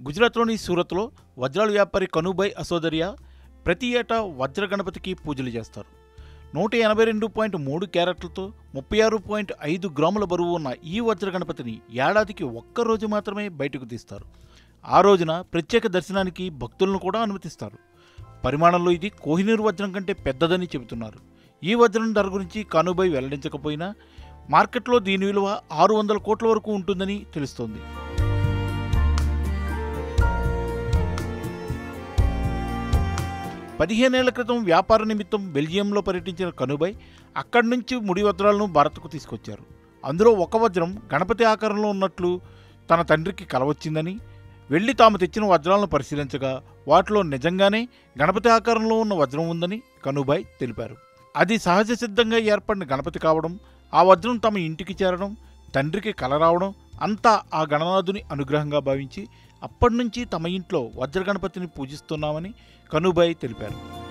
గుజరాత్లోని సూరత్లో వజ్రాల వ్యాపారి కనుబాయ్ అసోదరియా ప్రతి ఏటా వజ్ర గణపతికి పూజలు చేస్తారు నూట ఎనభై రెండు పాయింట్ మూడు క్యారెట్లతో ముప్పై ఆరు పాయింట్ ఐదు గ్రాముల బరువు ఉన్న ఈ వజ్ర గణపతిని ఏడాదికి ఒక్క రోజు మాత్రమే బయటకు తీస్తారు ఆ రోజున ప్రత్యేక దర్శనానికి భక్తులను కూడా అనుమతిస్తారు పరిమాణంలో ఇది కోహినూరు వజ్రం కంటే పెద్దదని చెబుతున్నారు ఈ వజ్రం ధర గురించి కానుబాయ్ వెల్లడించకపోయినా మార్కెట్లో దీని విలువ ఆరు వందల కోట్ల వరకు ఉంటుందని తెలుస్తోంది పదిహేనేళ్ల క్రితం వ్యాపార నిమిత్తం బెల్జియంలో పర్యటించిన కనుబాయ్ అక్కడి నుంచి ముడి వజ్రాలను భారత్కు తీసుకొచ్చారు అందులో ఒక వజ్రం గణపతి ఆకారంలో ఉన్నట్లు తన తండ్రికి కలవచ్చిందని వెళ్ళి తాము తెచ్చిన వజ్రాలను పరిశీలించగా వాటిలో నిజంగానే గణపతి ఆకారంలో ఉన్న వజ్రం ఉందని కనుబాయ్ తెలిపారు అది సహజ సిద్ధంగా ఏర్పడిన గణపతి కావడం ఆ వజ్రం తమ ఇంటికి చేరడం తండ్రికి కల రావడం అంతా ఆ గణనాథుని అనుగ్రహంగా భావించి అప్పటి నుంచి తమ ఇంట్లో వజ్ర గణపతిని పూజిస్తున్నామని కనుబాయ్ తెలిపారు